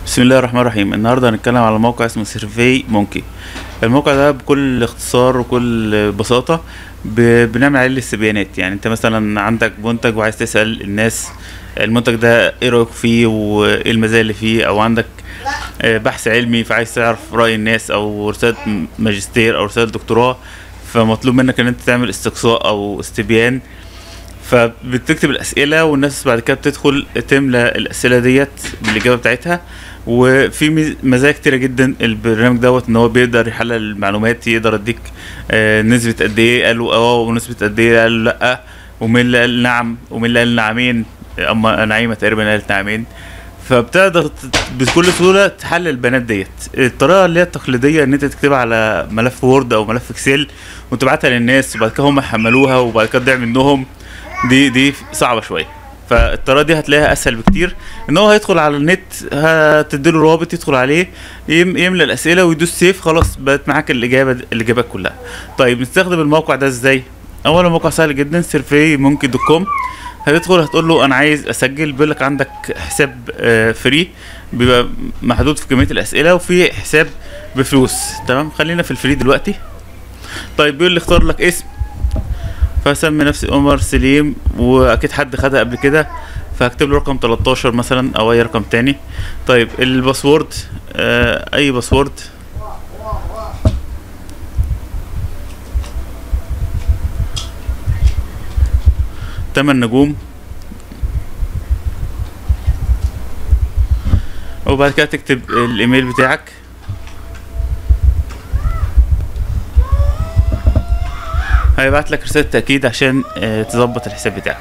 بسم الله الرحمن الرحيم النهارده هنتكلم على موقع اسمه سيرفي مونكي الموقع ده بكل اختصار وكل بساطة ب- بنعمل عليه الاستبيانات يعني انت مثلا عندك منتج وعايز تسأل الناس المنتج ده ايه رأيك فيه وايه المزايا اللي فيه او عندك آه، بحث علمي فعايز تعرف رأي الناس او رسالة م- ماجستير او رسالة دكتوراه فمطلوب منك ان انت تعمل استقصاء او استبيان فبتكتب الاسئله والناس بعد كده بتدخل تملى الاسئله ديت بالاجابه بتاعتها وفي ميز- مزايا كتيره جدا البرنامج دوت ان هو بيقدر يحلل المعلومات يقدر يديك آه، نسبه قد ايه قالوا اه ونسبه قد ايه قالوا لا ومين اللي قال نعم ومين اللي قال نعمين اما نعيمه تقريبا قالت نعمين فبتقدر ت- بكل سهوله تحلل البيانات ديت الطريقه اللي هي التقليديه ان انت تكتبها على ملف وورد او ملف اكسل وتبعتها للناس وبعد كده هم يحملوها وبعد كده تضيع منهم دي دي صعبه شويه فالطريقه دي هتلاقيها اسهل بكتير ان هو هيدخل على النت هتديله رابط يدخل عليه يم- يملى الاسئله ويدوس سيف خلاص بقت معاك الاجابه الاجابات كلها طيب نستخدم الموقع ده ازاي اولا موقع سهل جدا سيرفي ممكن دوت كوم هتدخل هتقول له انا عايز اسجل بيقول لك عندك حساب فري بيبقى محدود في كميه الاسئله وفي حساب بفلوس تمام خلينا في الفري دلوقتي طيب بيقول لي اختار لك اسم فاسمي نفسي عمر سليم واكيد حد خدها قبل كده فهكتب له رقم 13 مثلا او اي رقم تاني طيب الباسورد آه اي باسورد تمن نجوم وبعد كده تكتب الايميل بتاعك هيبعت لك رسالة تأكيد عشان آه، تظبط الحساب بتاعك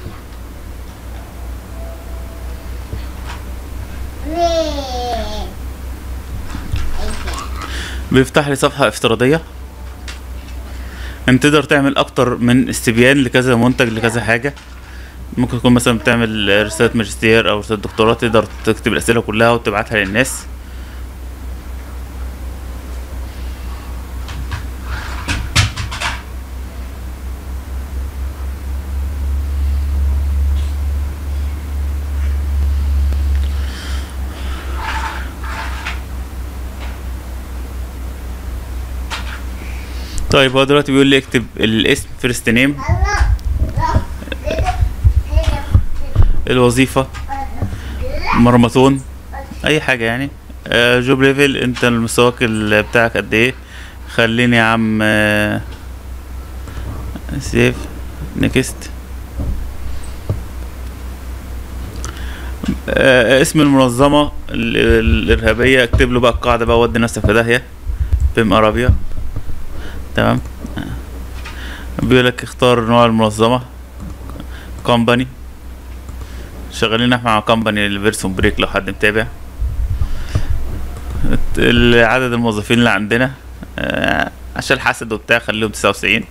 بيفتح لي صفحة افتراضية انت تقدر تعمل اكتر من استبيان لكذا منتج لكذا حاجة ممكن تكون مثلا بتعمل رسالة ماجستير او رسالة دكتوراه تقدر تكتب الاسئلة كلها وتبعتها للناس طيب هو دلوقتي بيقول لي اكتب الاسم فيرست نيم الوظيفة مرمطون اي حاجة يعني آه جوب ليفل انت المستواك ال- بتاعك قد ايه خليني يا عم آه سيف نيكست آه اسم المنظمة ال- الإرهابية اكتب له بقى القاعدة بقى ودي نفسك في داهية بام أرابيا تمام بيقول لك اختار نوع المنظمة كومباني شغالين احنا مع كومباني الفيرسون بريك لو حد متابع ال- عدد الموظفين اللي عندنا آه، عشان الحسد وبتاع خليهم تسعة وتسعين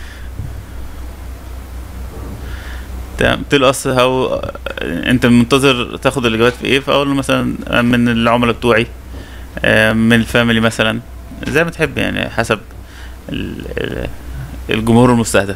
تمام تلقص هو انت منتظر تاخد الاجابات في ايه فاقول له مثلا من العملاء بتوعي آه، من الفاميلي مثلا زي ما تحب يعني حسب ال- ال- الجمهور المستهدف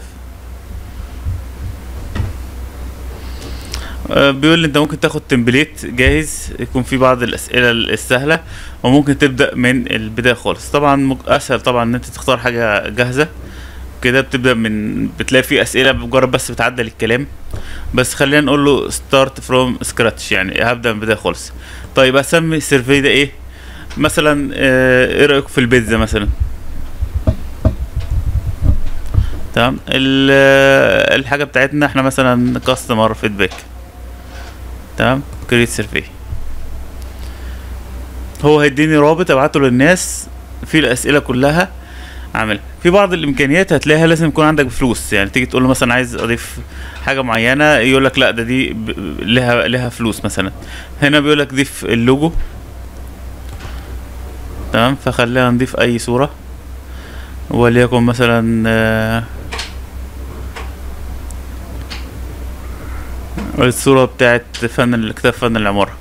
آه، بيقول لي انت ممكن تاخد تمبليت جاهز يكون فيه بعض الاسئله السهله وممكن تبدا من البدايه خالص طبعا مك- اسهل طبعا ان انت تختار حاجه جاهزه كده بتبدا من بتلاقي فيه اسئله مجرد بس بتعدل الكلام بس خلينا نقول له ستارت فروم سكراتش يعني هبدا من البدايه خالص طيب اسمي السيرفي ده ايه مثلا آه، ايه رايكم في البيتزا مثلا تمام ال- الحاجه بتاعتنا احنا مثلا كاستمر فيدباك تمام كريت سيرفي هو هيديني رابط ابعته للناس فيه الاسئله كلها عامل في بعض الامكانيات هتلاقيها لازم يكون عندك فلوس يعني تيجي تقول له مثلا عايز اضيف حاجه معينه يقول لك لا ده دي ب- لها لها فلوس مثلا هنا بيقول لك ضيف اللوجو تمام فخلينا نضيف اي صوره وليكن مثلا آه، الصورة بتاعت فن كتاب فن العمارة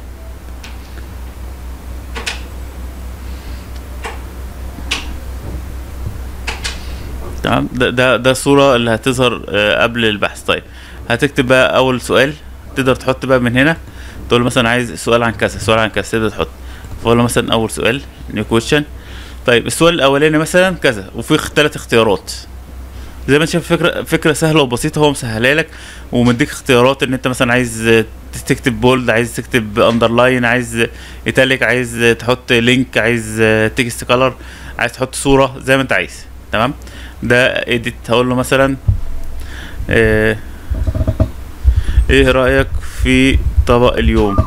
تمام ده ده ده الصورة اللي هتظهر آه، قبل البحث طيب هتكتب بقى أول سؤال تقدر تحط بقى من هنا تقول له مثلا عايز سؤال عن كذا سؤال عن كذا تبدا تحط فاقول له مثلا اول سؤال نيو كويشن طيب السؤال الاولاني مثلا كذا وفي ثلاث اختيارات زي ما انت شايف فكره فكره سهله وبسيطه هو مسهلها لك ومديك اختيارات ان انت مثلا عايز تكتب بولد عايز تكتب اندرلاين عايز ايتاليك عايز تحط لينك عايز تكست كلر عايز تحط صوره زي ما انت عايز تمام ده اديت هقول له مثلا اه ايه رايك في طبق اليوم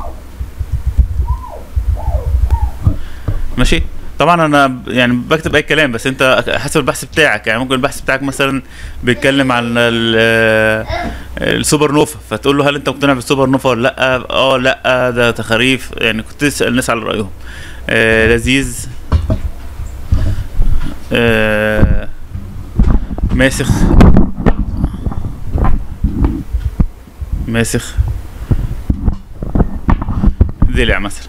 ماشي طبعا انا ب- يعني بكتب اي كلام بس انت حسب البحث بتاعك يعني ممكن البحث بتاعك مثلا بيتكلم عن ال- السوبر نوفا فتقول له هل انت مقتنع بالسوبر نوفا ولا لا اه لا ده تخاريف يعني كنت تسال الناس على رايهم آه لذيذ آه ماسخ ماسخ دلع مثلا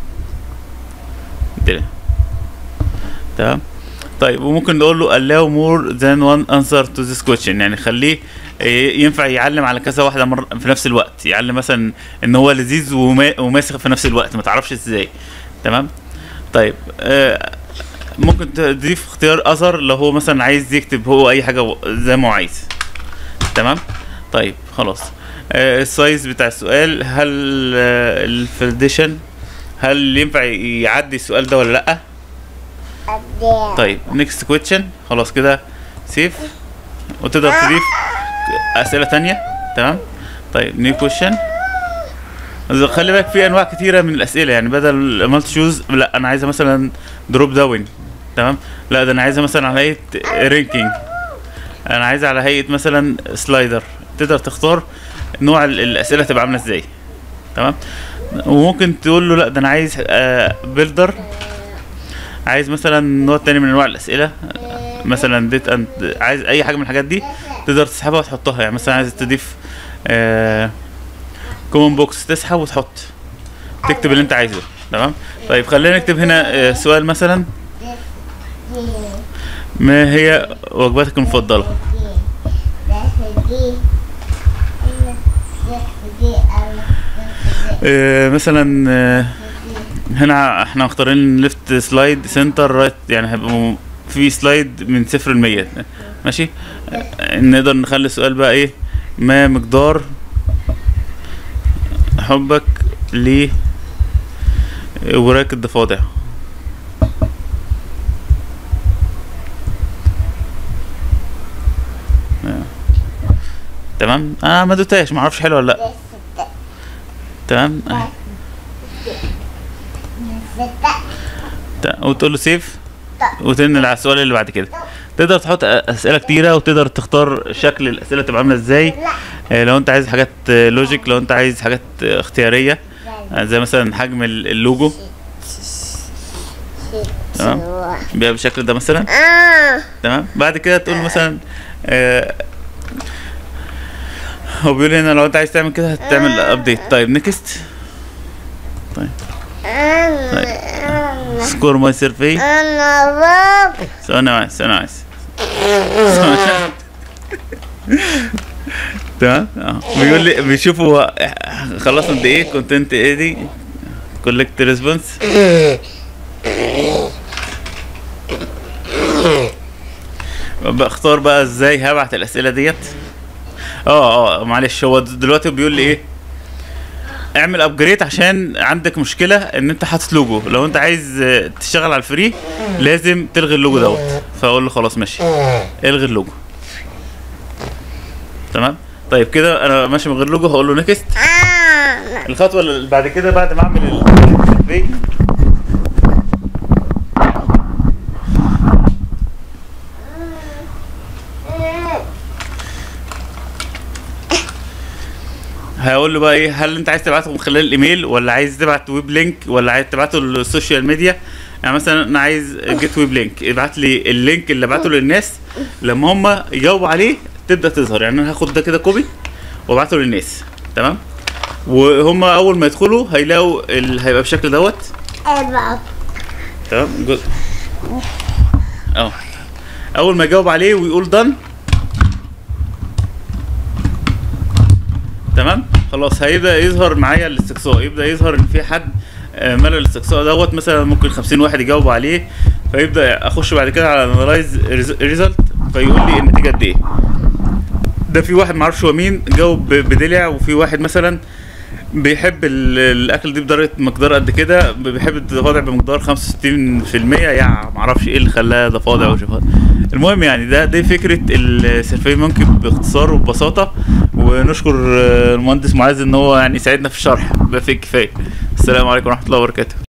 دلع تمام طيب وممكن نقول له allow more than one answer to this question يعني خليه ي- ينفع يعلم على كذا واحده مر في نفس الوقت يعلم مثلا ان هو لذيذ وما- وماسخ في نفس الوقت ما تعرفش ازاي تمام طيب آه ممكن تضيف اختيار اثر لو هو مثلا عايز يكتب هو اي حاجه و- زي ما هو عايز تمام طيب خلاص آه السايز بتاع السؤال هل آه الفلديشن هل ينفع يعدي السؤال ده ولا لا طيب نيكست كويشن خلاص كده سيف وتقدر تضيف اسئله تانية تمام طيب نيو كويشن خلي بالك في انواع كتيره من الاسئله يعني بدل مالتي شوز لا انا عايزها مثلا دروب داون تمام لا ده انا عايزها مثلا على هيئه رينكينج انا عايزها على هيئه مثلا سلايدر تقدر تختار نوع ال- الاسئله تبقى عامله ازاي تمام وممكن تقول له لا ده انا عايز بيلدر عايز مثلا نوع تاني من انواع الاسئله مثلا ديت اند عايز اي حاجه من الحاجات دي تقدر تسحبها وتحطها يعني مثلا عايز تضيف كومن بوكس تسحب وتحط تكتب اللي انت عايزه تمام طيب خلينا نكتب هنا آه، سؤال مثلا ما هي وجباتك المفضله آه، مثلا آه، هنا احنا مختارين ليفت سلايد سنتر رايت يعني هيبقوا في سلايد من صفر لمية ماشي آه، نقدر نخلي السؤال بقى ايه ما مقدار حبك ل وراك الضفادع آه. تمام انا ما دوتهاش ما اعرفش حلو ولا لا تمام آه. ت- وتقول له سيف وتنقل على السؤال اللي بعد كده تقدر تحط أ- اسئله كتيره وتقدر تختار شكل الاسئله تبقى عامله ازاي آه، لو انت عايز حاجات آه، لوجيك لو انت عايز حاجات آه، اختياريه آه، زي مثلا حجم ال- اللوجو تمام بيبقى بالشكل ده مثلا تمام بعد كده تقول مثلا آه، هو بيقول هنا لو انت عايز تعمل كده هتعمل ابديت طيب نكست طيب سكور ماي سيرفي ثواني واحد ثواني واحد تمام اه بيقول لي بيشوفوا هو خلصنا قد ايه كونتنت ايه دي كولكت ريسبونس بختار بقى ازاي هبعت الاسئله ديت اه اه معلش هو دلوقتي بيقول لي ايه اعمل ابجريد عشان عندك مشكله ان انت حاطط لوجو لو انت عايز آه، تشتغل على الفري لازم تلغي اللوجو دوت فاقول له خلاص ماشي الغي اللوجو تمام طيب كده انا ماشي من غير لوجو هقول له نكست الخطوه اللي بعد كده بعد ما اعمل الفري هقول له بقى ايه هل انت عايز تبعته من خلال الايميل ولا عايز تبعت ويب لينك ولا عايز تبعته للسوشيال ميديا يعني مثلا انا عايز جيت ويب لينك ابعت لي اللينك اللي ابعته للناس لما هم يجاوبوا عليه تبدا تظهر يعني انا هاخد ده كده كوبي وابعته للناس تمام وهم اول ما يدخلوا هيلاقوا ال... هيبقى بالشكل دوت تمام جزء اه اول ما يجاوب عليه ويقول دن تمام خلاص خلاص هيبدا يظهر معايا الاستقصاء يبدا يظهر ان في حد آه، ملى الاستقصاء دوت مثلا ممكن 50 واحد يجاوبوا عليه فيبدا اخش بعد كده على انالايز ريزلت فيقول لي النتيجه قد ايه ده في واحد معرفش هو مين جاوب ب- بدلع وفي واحد مثلا بيحب ال- الاكل دي بدرجه مقدار قد كده بيحب الضفادع بمقدار 65% يعني معرفش ايه اللي خلاه ضفادع وشفاط المهم يعني ده دي فكره السيرفي ممكن باختصار وببساطه ونشكر آه، المهندس معاذ ان هو يعني ساعدنا في الشرح بقى في كفايه السلام عليكم ورحمه الله وبركاته